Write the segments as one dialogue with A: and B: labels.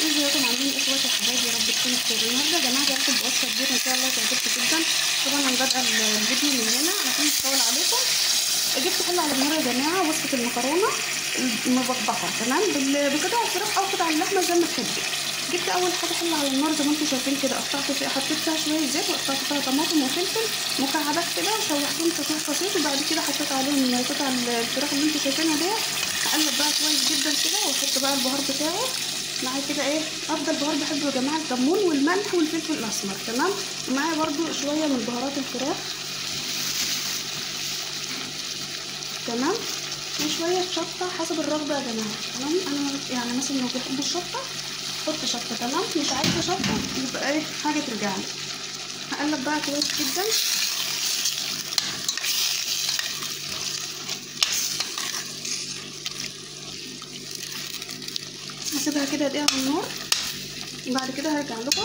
A: ازيكم عاملين ايه اخواتي يا حبايبي يا رب تكونوا بخير النهارده يا جماعه جايبكم بوصفه جديده ان شاء الله تعجبكم جدا طبعا انا بادئه الفيديو من هنا عشان اطول عليكم جبت حله على النار يا جماعه وصفه المكرونه المبكبكه تمام بقطع الفراخ او قطع اللحمه زي ما تحبوا جبت اول حاجه حله على النار زي ما انتم شايفين كده قطعت فيها حطيت فيها شويه زيت وقطعت فيها طماطم وفلفل مكعبات كده وشوحتهم تشويح بسيط وبعد كده حطيت عليهم قطع الفراخ اللي انتم شايفينها ديت اقلب بقى كويس جدا كده واحط بقى البهار بتاعي معايا كده ايه افضل بهار بحبه يا جماعه الكمون والملح والفلفل الاسمر تمام ومعايا برده شويه من بهارات الفراخ تمام وشويه شطه حسب الرغبه يا جماعه تمام انا يعني مثلا لو بحب الشطه حط شطه تمام مش عايزه شطه يبقى ايه حاجه ترجع لي هقلب بقى كويس جدا هسيبها كده دقيقه على النار وبعد كده هرجع لكم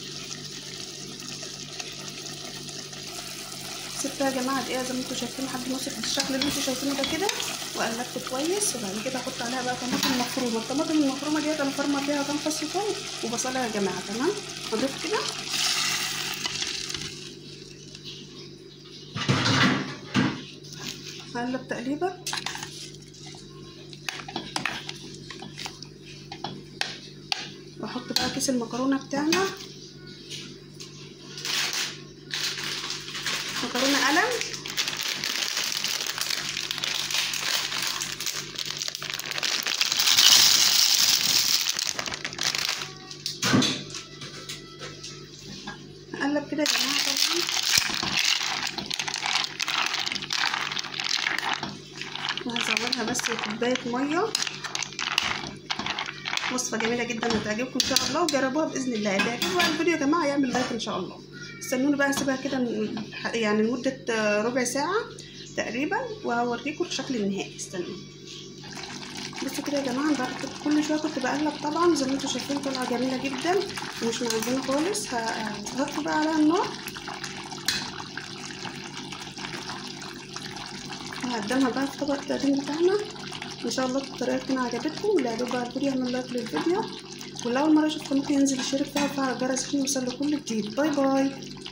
A: سبتها يا جماعه دقيقه زي ما انتم شايفين لحد ما وصلت بالشكل اللي انتم شايفينه ده كده وقلبت كويس وبعد كده احط عليها بقى طماطم مفرومه الطماطم المفرومه ديت انا فرمه فيها كام فص ثوم وبصله يا جماعه تمام هضيف كده هقلب تقليبه واحط بقى كيس المكرونه بتاعنا مكرونه قلم هقلب كده يا جماعه طبعا وهزودها بس كوبايه ميه وصفه جميله جدا هتعجبكم ان شاء الله وجربوها باذن الله اللي هيعجبكم بقى الفيديو يا جماعه يعمل لايك ان شاء الله استنوني بقى هسيبها كده يعني لمده ربع ساعه تقريبا وهوريكم الشكل النهائي استنوني بس كده يا جماعه بعد كل شويه كنت بقلب طبعا زي ما انتم شايفين طالعه جميله جدا ومش معجنه خالص هحط بقى عليها النار وهقدمها بقى في طبق التقديم بتاعنا ان شاء الله الطريقه تكون عجبتكم واللي عجبه الفيديو يعمل لايك للفيديو واللي اول مره يشوف قناتي ينزل يشترك فيها ويفعل الجرس عشان يوصل له كل جديد باي باي